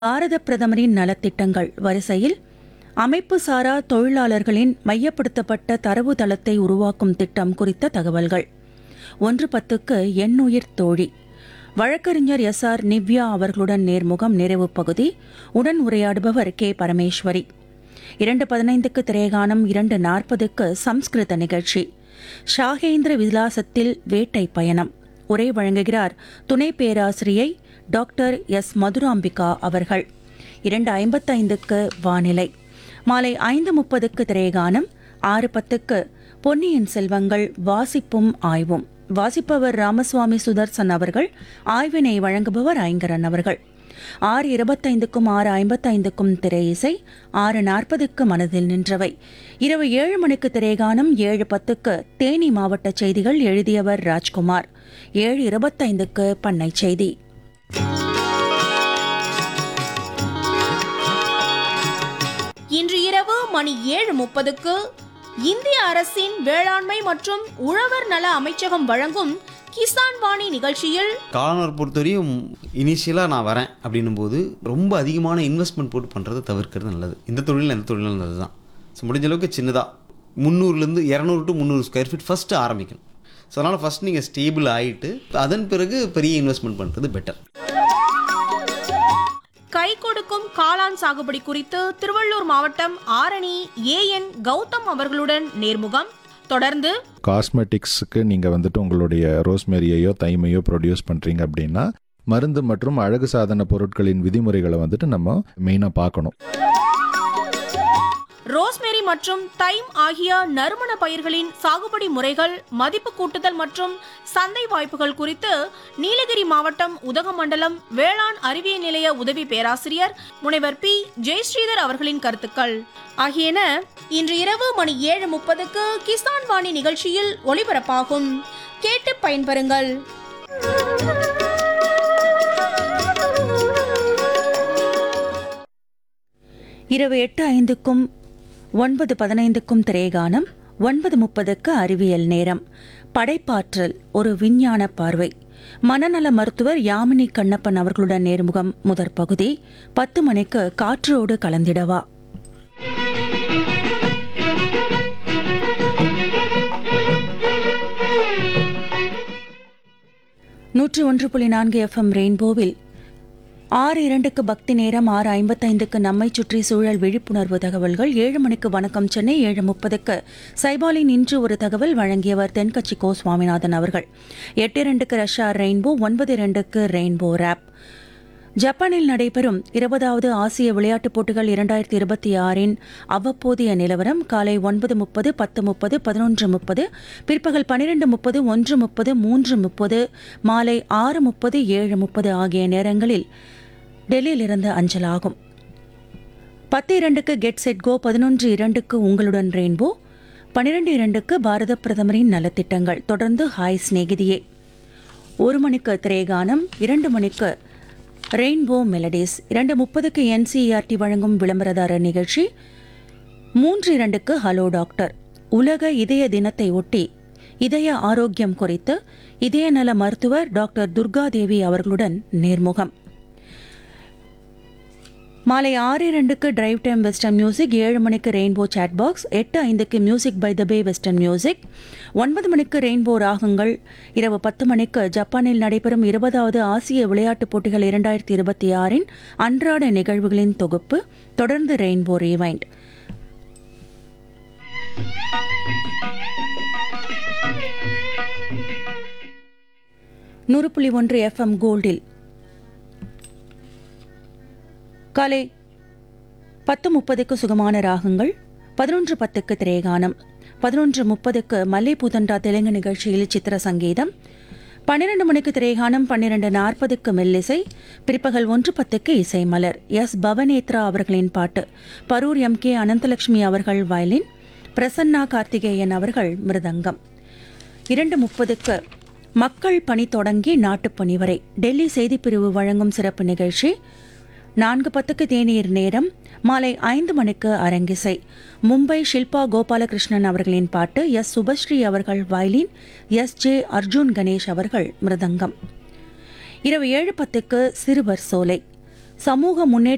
பாரத பிரதமரின் நலத்திட்டங்கள் வரிசையில் அமைப்பு சாரா தொழிலாளர்களின் மையப்படுத்தப்பட்ட தரவு தளத்தை உருவாக்கும் திட்டம் குறித்த தகவல்கள் ஒன்று பத்துக்கு எண்ணுயிர் தோழி வழக்கறிஞர் எஸ் ஆர் நிவ்யா அவர்களுடன் நேர்முகம் நிறைவு பகுதி உடன் உரையாடுபவர் கே பரமேஸ்வரி இரண்டு பதினைந்துக்கு திரேகானம் இரண்டு நாற்பதுக்கு சம்ஸ்கிருத நிகழ்ச்சி ஷாகேந்திர விலாசத்தில் வேட்டை பயணம் உரை வழங்குகிறார் துணை பேராசிரியை டாக்டர் எஸ் மதுராம்பிகா அவர்கள் இரண்டு ஐம்பத்தைந்துக்கு வானிலை மாலை ஐந்து முப்பதுக்கு திரேகானம் ஆறு பத்துக்கு பொன்னியின் செல்வங்கள் வாசிப்பும் ஆய்வும் வாசிப்பவர் ராமசுவாமி சுதர்சன் அவர்கள் ஆய்வினை வழங்குபவர் ஐங்கரன் அவர்கள் ஆறு இருபத்தைந்துக்கும் ஆறு ஐம்பத்தைந்துக்கும் திரை இசை ஆறு நாற்பதுக்கு மனதில் நின்றவை இரவு ஏழு மணிக்கு திரைகானம் ஏழு பத்துக்கு தேனி மாவட்ட செய்திகள் எழுதியவர் ராஜ்குமார் ஏழு இருபத்தைந்துக்கு பண்ணை செய்தி இன்று இரவு மணி ஏழு முப்பதுக்கு இந்திய அரசின் வேளாண்மை மற்றும் உழவர் நல அமைச்சகம் வழங்கும் கிசான் வாணி நிகழ்ச்சியில் காலனர் பொறுத்தவரையும் இனிஷியலாக நான் வரேன் அப்படின்னும் போது ரொம்ப அதிகமான இன்வெஸ்ட்மெண்ட் போட்டு பண்ணுறதை தவிர்க்கிறது நல்லது இந்த தொழில் எந்த தொழிலும் நல்லது தான் ஸோ முடிஞ்ச அளவுக்கு சின்னதாக முந்நூறுலேருந்து இரநூறு டு முந்நூறு ஸ்கொயர் ஃபீட் ஃபஸ்ட்டு ஆரம்பிக்கணும் ஸோ அதனால் ஃபஸ்ட் நீங்கள் ஸ்டேபிள் ஆகிட்டு அதன் பிறகு பெரிய இன்வெஸ்ட்மெண்ட் பண்ணுறது பெட்டர் கை கொடுக்கும் காளான் சாகுபடி குறித்து திருவள்ளூர் மாவட்டம் ஆரணி ஏஎன் கௌதம் அவர்களுடன் நேர்முகம் தொடர்ந்து காஸ்மெட்டிக்ஸுக்கு நீங்கள் வந்துட்டு உங்களுடைய ரோஸ்மெரியையோ தைமையோ ப்ரொடியூஸ் பண்ணுறீங்க அப்படின்னா மருந்து மற்றும் அழகு சாதன பொருட்களின் விதிமுறைகளை வந்துட்டு நம்ம மெயினாக பார்க்கணும் ரோஸ்மெரி மற்றும் தைம் ஆகிய நறுமண பயிர்களின் சாகுபடி முறைகள் மதிப்பு கூட்டுதல் மற்றும் சந்தை வாய்ப்புகள் குறித்து நீலகிரி மாவட்டம் உதகமண்டலம் வேளாண் அறிவியல் நிலைய உதவி பேராசிரியர் முனைவர் பி ஜெயஸ்ரீதர் அவர்களின் கருத்துக்கள் ஆகியன இன்று இரவு மணி ஏழு முப்பதுக்கு கிசான் வாணி நிகழ்ச்சியில் ஒளிபரப்பாகும் கேட்டு பயன்பெறுங்கள் இரவு எட்டு ஐந்துக்கும் ஒன்பது பதினைந்துக்கும் திரேகானம் ஒன்பது முப்பதுக்கு அறிவியல் நேரம் படைப்பாற்றல் ஒரு விஞ்ஞான பார்வை மனநல மருத்துவர் யாமினி கண்ணப்பன் அவர்களுடன் நேர்முகம் முதற் பகுதி பத்து மணிக்கு காற்றோடு கலந்திடவா நூற்று ஒன்று புள்ளி நான்கு எஃப்எம் ரெயின்போவில் ஆறு இரண்டுக்கு பக்தி நேரம் ஆறு ஐம்பத்தைந்துக்கு நம்மை சுற்றி சூழல் விழிப்புணர்வு தகவல்கள் ஏழு மணிக்கு வணக்கம் சென்னை ஏழு முப்பதுக்கு சைபாலின் இன்று ஒரு தகவல் வழங்கியவர் தென்கட்சி கோ சுவாமிநாதன் அவர்கள் எட்டு இரண்டுக்கு ரஷ்யா ரெயின்போ ஒன்பது இரண்டுக்கு ரெயின்போ ரேப் ஜப்பானில் நடைபெறும் இருபதாவது ஆசிய விளையாட்டுப் போட்டிகள் இரண்டாயிரத்தி இருபத்தி ஆறின் அவ்வப்போதைய நிலவரம் காலை ஒன்பது முப்பது பத்து முப்பது பதினொன்று முப்பது பிற்பகல் பன்னிரண்டு முப்பது ஒன்று முப்பது மூன்று முப்பது மாலை ஆறு முப்பது ஏழு முப்பது ஆகிய நேரங்களில் டெல்லியிலிருந்து அஞ்சலாகும் பத்து இரண்டுக்கு கெட் செட் கோ பதினொன்று இரண்டுக்கு உங்களுடன் ரெயின்போ பன்னிரண்டு இரண்டுக்கு பாரத பிரதமரின் நலத்திட்டங்கள் தொடர்ந்து ஹாய் சிநேகிதியே ஒரு மணிக்கு திரேகானம் இரண்டு மணிக்கு ரெயின்போ மெலடிஸ் இரண்டு முப்பதுக்கு என்சிஇஆர்டி வழங்கும் விளம்பரதாரர் நிகழ்ச்சி மூன்று இரண்டுக்கு ஹலோ டாக்டர் உலக இதய தினத்தை ஒட்டி இதய ஆரோக்கியம் குறித்து இதய நல மருத்துவர் டாக்டர் துர்காதேவி அவர்களுடன் நேர்முகம் மாலை ஆறு இரண்டுக்கு டிரைவ் டைம் வெஸ்டர்ன் மியூசிக் ஏழு மணிக்கு ரெயின்போ சாட் பாக்ஸ் எட்டு ஐந்துக்கு music by the bay western music ஒன்பது மணிக்கு ரெயின்போ ராகங்கள் இரவு பத்து மணிக்கு ஜப்பானில் நடைபெறும் இருபதாவது ஆசிய விளையாட்டுப் போட்டிகள் இரண்டாயிரத்தி இருபத்தி ஆறின் அன்றாட நிகழ்வுகளின் தொகுப்பு தொடர்ந்து ரெயின்போ ரீவைண்ட் நூறு புள்ளி ஒன்று எஃப்எம் கோல்டில் காலை பத்து முப்பதுக்கு சுகமான ராகங்கள் பதினொன்று பத்துக்கு திரேகானம் பதினொன்று முப்பதுக்கு மல்லைபூதண்டா தெலுங்கு நிகழ்ச்சியில் சித்திர சங்கீதம் பன்னிரண்டு மணிக்கு திரேகானம் பன்னிரண்டு நாற்பதுக்கு மெல்லிசை பிற்பகல் ஒன்று பத்துக்கு இசை மலர் எஸ் பவனேத்ரா அவர்களின் பாட்டு பரூர் எம் கே அனந்தலட்சுமி அவர்கள் வயலின் பிரசன்னா கார்த்திகேயன் அவர்கள் மிருதங்கம் இரண்டு முப்பதுக்கு மக்கள் பணி தொடங்கி நாட்டுப்பணி வரை டெல்லி செய்திப்பிரிவு வழங்கும் சிறப்பு நிகழ்ச்சி நான்கு பத்துக்கு தேநீர் நேரம் மாலை ஐந்து மணிக்கு அரங்கிசை மும்பை ஷில்பா கோபாலகிருஷ்ணன் அவர்களின் பாட்டு எஸ் சுபஸ்ரீ அவர்கள் violin S J Arjun Ganesh அவர்கள் மிருதங்கம் இரவு ஏழு பத்துக்கு சிறுவர் சோலை சமூக முன்னேற்ற